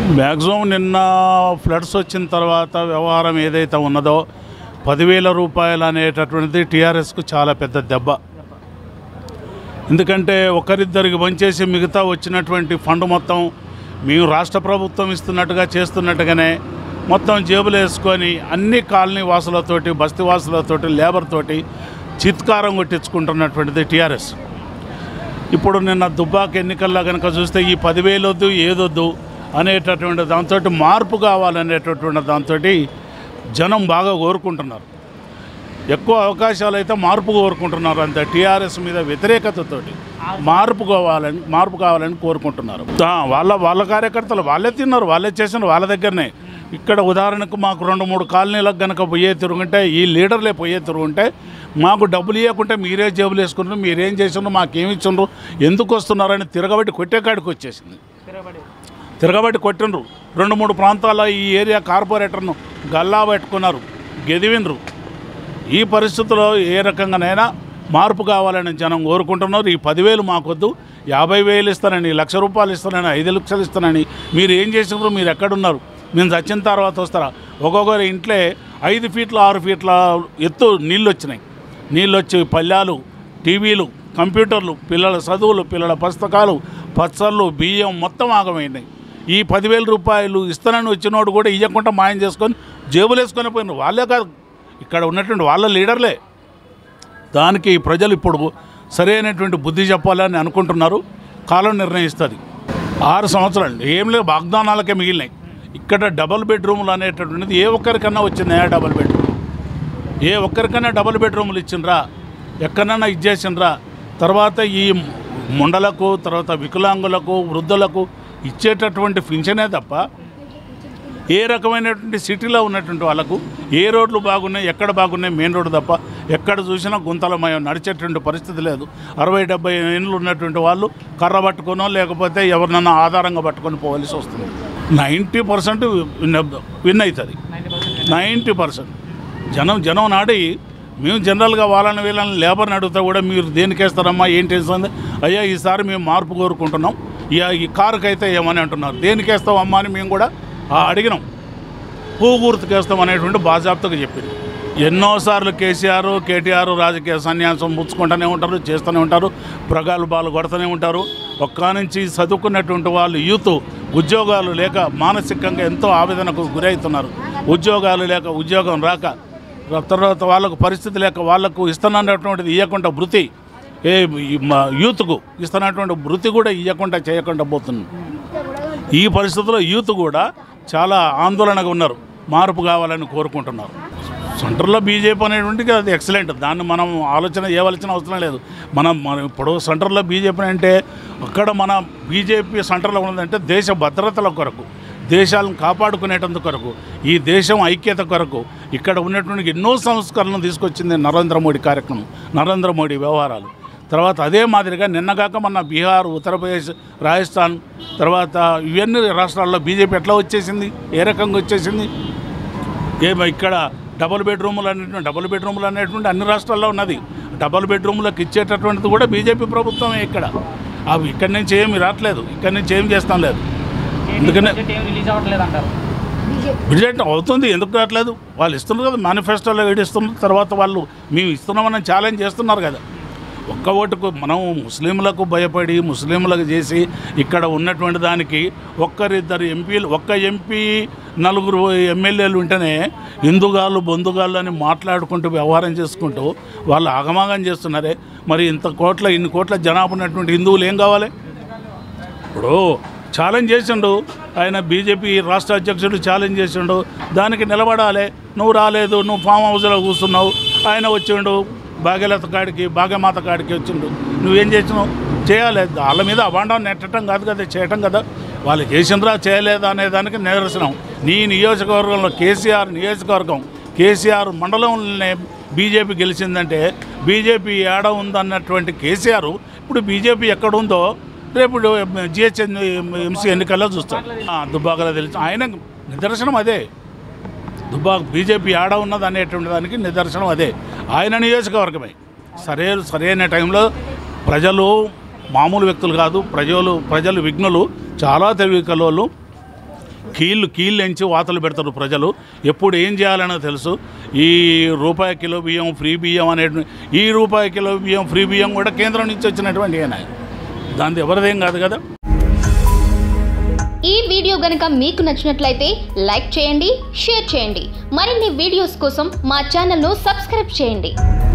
maximum నిన్న floods వచ్చిన తర్వాత వ్యవహారం ఏదైతే ఉన్నదో పదివేల రూపాయలు అనేటటువంటిది టీఆర్ఎస్కు చాలా పెద్ద దెబ్బ ఎందుకంటే ఒకరిద్దరికి పనిచేసి మిగతా వచ్చినటువంటి ఫండ్ మొత్తం మేము రాష్ట్ర ప్రభుత్వం ఇస్తున్నట్టుగా చేస్తున్నట్టుగానే మొత్తం జేబులు వేసుకొని అన్ని కాలనీ వాసులతోటి బస్తీ వాసులతోటి లేబర్ తోటి చిత్కారం కొట్టించుకుంటున్నటువంటిది టీఆర్ఎస్ ఇప్పుడు నిన్న దుబ్బాక ఎన్నికల్లో కనుక చూస్తే ఈ పదివేలు వద్దు ఏదొద్దు అనేటటువంటి దాంతో మార్పు కావాలనేటటువంటి దాంతో జనం బాగా కోరుకుంటున్నారు ఎక్కువ అవకాశాలు అయితే మార్పు కోరుకుంటున్నారు అంతే టీఆర్ఎస్ మీద వ్యతిరేకతతోటి మార్పు కావాలని మార్పు కావాలని కోరుకుంటున్నారు ఆ, వాళ్ళ వాళ్ళ కార్యకర్తలు వాళ్ళే తిన్నారు వాళ్ళే చేసినారు వాళ్ళ దగ్గరనే ఇక్కడ ఉదాహరణకు మాకు రెండు మూడు కాలనీలకు కనుక పోయే తిరుగుంటే ఈ లీడర్లే పోయే తిరుగుంటే మాకు డబ్బులు ఇవ్వకుంటే మీరే జేబులు వేసుకున్నారు మీరేం చేసినారు మాకేమి ఇచ్చినారు ఎందుకు వస్తున్నారని తిరగబట్టి కొట్టే కాడికి వచ్చేసింది తిరగబట్టి కొట్టినరు రెండు మూడు ప్రాంతాల్లో ఈ ఏరియా కార్పొరేటర్ను గల్లా పెట్టుకున్నారు గెదివినరు ఈ పరిస్థితుల్లో ఏ రకంగానైనా మార్పు కావాలని జనం కోరుకుంటున్నారు ఈ పదివేలు మాకొద్దు యాభై వేలు ఇస్తానని లక్ష రూపాయలు ఇస్తానని ఐదు లక్షలు ఇస్తానని మీరు ఏం చేసినారు మీరు ఎక్కడున్నారు మేము చచ్చిన తర్వాత వస్తారా ఒక్కొక్కరి ఇంట్లో ఐదు ఫీట్ల ఆరు ఫీట్ల ఎత్తు నీళ్ళు వచ్చినాయి నీళ్ళు వచ్చి పల్లెలు టీవీలు కంప్యూటర్లు పిల్లల చదువులు పిల్లల పుస్తకాలు పచ్చళ్ళు బియ్యం మొత్తం ఆగమైనాయి ఈ పదివేల రూపాయలు ఇస్తానని వచ్చినోడు కూడా ఇవ్వకుండా మాయం చేసుకొని జేబులు వేసుకొని పోయినారు వాళ్ళే కాదు ఇక్కడ ఉన్నటువంటి వాళ్ళ లీడర్లే దానికి ప్రజలు ఇప్పుడు సరైనటువంటి బుద్ధి చెప్పాలని అనుకుంటున్నారు కాలం నిర్ణయిస్తుంది ఆరు సంవత్సరాలు ఏం లేవు వాగ్దానాలకే మిగిలినాయి ఇక్కడ డబుల్ బెడ్రూమ్లు అనేటటువంటిది ఏ ఒక్కరికన్నా వచ్చిందా డబుల్ బెడ్రూమ్ ఏ ఒక్కరికైనా డబుల్ బెడ్రూమ్లు ఇచ్చిండ్రా ఎక్కడన్నా ఇచ్చేసిండ్రా తర్వాత ఈ ముండలకు తర్వాత వికలాంగులకు వృద్ధులకు ఇచ్చేటటువంటి పింఛనే తప్ప ఏ రకమైనటువంటి సిటీలో ఉన్నటువంటి వాళ్ళకు ఏ రోడ్లు బాగున్నాయి ఎక్కడ బాగున్నాయి మెయిన్ రోడ్డు తప్ప ఎక్కడ చూసినా గుంతలమయం నడిచేటువంటి పరిస్థితి లేదు అరవై డెబ్బై ఏళ్ళు ఉన్నటువంటి వాళ్ళు కర్ర పట్టుకునో లేకపోతే ఎవరినన్నా ఆధారంగా పట్టుకొని పోవాల్సి వస్తుంది నైంటీ పర్సెంట్ విన్ విన్ అవుతుంది నైంటీ పర్సెంట్ జనం జనం నాడి మేము జనరల్గా వాళ్ళని వీళ్ళని లేబర్ని అడిగితే కూడా మీరు దేనికి వేస్తారమ్మా ఏంటి వేస్తుంది అయ్యా ఈసారి మేము మార్పు కోరుకుంటున్నాం ఇక ఈ కారుకి అయితే ఏమని అంటున్నారు దేనికి వేస్తామమ్మా అని మేము కూడా ఆ, అడిగినాం పువ్వు గుర్తుకు వేస్తాం అనేటువంటి బాజాబ్తగా చెప్పింది ఎన్నోసార్లు కేసీఆర్ కేటీఆర్ రాజకీయ సన్యాసం ముచ్చుకుంటూనే ఉంటారు చేస్తూనే ఉంటారు ప్రగల్భాలు కొడుతూనే ఉంటారు ఒక్క నుంచి చదువుకున్నటువంటి వాళ్ళు యూత్ ఉద్యోగాలు లేక మానసికంగా ఎంతో ఆవేదనకు గురవుతున్నారు ఉద్యోగాలు లేక ఉద్యోగం రాక తర్వాత వాళ్ళకు పరిస్థితి లేక వాళ్ళకు ఇస్తున్నటువంటిది ఇవ్వకుండా వృత్తి ఏ ఈ మా యూత్కు ఇస్తున్నటువంటి వృత్తి కూడా ఇవ్వకుండా చేయకుండా పోతుంది ఈ పరిస్థితుల్లో యూత్ కూడా చాలా ఆందోళనగా ఉన్నారు మార్పు కావాలని కోరుకుంటున్నారు సెంటర్లో బీజేపీ అనేటువంటిది అది ఎక్సలెంట్ దాన్ని మనం ఆలోచన చేయవలసిన అవసరం లేదు మనం మనం ఇప్పుడు సెంటర్లో బీజేపీ అంటే అక్కడ మన బీజేపీ సెంటర్లో ఉన్నదంటే దేశ భద్రతల కొరకు దేశాలను కాపాడుకునేటందుకు కొరకు ఈ దేశం ఐక్యత కొరకు ఇక్కడ ఉన్నటువంటి ఎన్నో సంస్కరణలు తీసుకొచ్చింది నరేంద్ర మోడీ కార్యక్రమం నరేంద్ర మోడీ వ్యవహారాలు తర్వాత అదే మాదిరిగా నిన్నగాక మన బీహార్ ఉత్తరప్రదేశ్ రాజస్థాన్ తర్వాత ఇవన్నీ రాష్ట్రాల్లో బీజేపీ ఎట్లా వచ్చేసింది ఏ రకంగా వచ్చేసింది ఏమో ఇక్కడ డబుల్ బెడ్రూములు అనేటువంటి డబుల్ బెడ్రూములు అనేటువంటి అన్ని రాష్ట్రాల్లో ఉన్నది డబుల్ బెడ్రూములకు ఇచ్చేటటువంటిది కూడా బీజేపీ ప్రభుత్వమే ఇక్కడ అవి ఇక్కడి నుంచి ఏమి రావట్లేదు ఇక్కడి నుంచి ఏం చేస్తాం లేదు ఎందుకనే ఏం రిలీజ్ అవ్వట్లేదు అంటారు బడ్జెట్ అవుతుంది ఎందుకు రావట్లేదు వాళ్ళు ఇస్తున్నారు కదా మేనిఫెస్టోలో ఇస్తున్నారు తర్వాత వాళ్ళు మేము ఇస్తున్నామని ఛాలెంజ్ చేస్తున్నారు కదా ఒక్క ఓటుకు మనం ముస్లింలకు భయపడి ముస్లింలకు చేసి ఇక్కడ ఉన్నటువంటి దానికి ఒక్కరిద్దరు ఎంపీలు ఒక్క ఎంపీ నలుగురు ఎమ్మెల్యేలు ఉంటేనే హిందుగాళ్ళు బొందుగాళ్ళు అని మాట్లాడుకుంటూ వ్యవహారం చేసుకుంటూ వాళ్ళు ఆగమాగం చేస్తున్నారే మరి ఇంత కోట్ల ఇన్ని కోట్ల జనాభా ఉన్నటువంటి హిందువులు ఏం కావాలి ఇప్పుడు ఛాలెంజ్ చేసిండు ఆయన బీజేపీ రాష్ట్ర అధ్యక్షుడు ఛాలెంజ్ చేసిండు దానికి నిలబడాలి నువ్వు రాలేదు నువ్వు ఫామ్ హౌస్లో కూర్చున్నావు ఆయన వచ్చిండు భాగ్యలత కాడికి భాగ్యమాత కాడికి వచ్చిండు నువ్వేం చేసినావు చేయాలి వాళ్ళ మీద అభాండం నెట్టడం కాదు కదా చేయటం కదా వాళ్ళు చేసిండ్రా చేయలేదా అనే దానికి నిదర్శనం నీ నియోజకవర్గంలో కేసీఆర్ నియోజకవర్గం కేసీఆర్ మండలంలోనే బీజేపీ గెలిచిందంటే బీజేపీ ఏడ ఉందన్నటువంటి కేసీఆర్ ఇప్పుడు బీజేపీ ఎక్కడ ఉందో రేపు జిహెచ్ ఎంసీ ఎన్నికల్లో చూస్తాం ఆ, దుబ్బాకలో తెలుసు ఆయన నిదర్శనం అదే దుబ్బా బీజేపీ ఆడ ఉన్నది అనేటువంటి దానికి నిదర్శనం అదే ఆయన నియోజకవర్గమే సరే సరైన టైంలో ప్రజలు మామూలు వ్యక్తులు కాదు ప్రజలు ప్రజలు విఘ్నులు చాలా తెలివి కలవాళ్ళు కీళ్ళు కీళ్ళు ఎంచి వాతలు పెడతారు ప్రజలు ఎప్పుడు ఏం చేయాలనో తెలుసు ఈ రూపాయి కిలో బియ్యం ఫ్రీ బియ్యం అనే ఈ రూపాయి కిలో బియ్యం ఫ్రీ బియ్యం కూడా కేంద్రం నుంచి వచ్చినటువంటి దాని ఎవరిదేం కాదు కదా ఈ వీడియో గనుక మీకు నచ్చినట్లయితే లైక్ చేయండి షేర్ చేయండి మరిన్ని వీడియోస్ కోసం మా ఛానల్ను సబ్స్క్రైబ్ చేయండి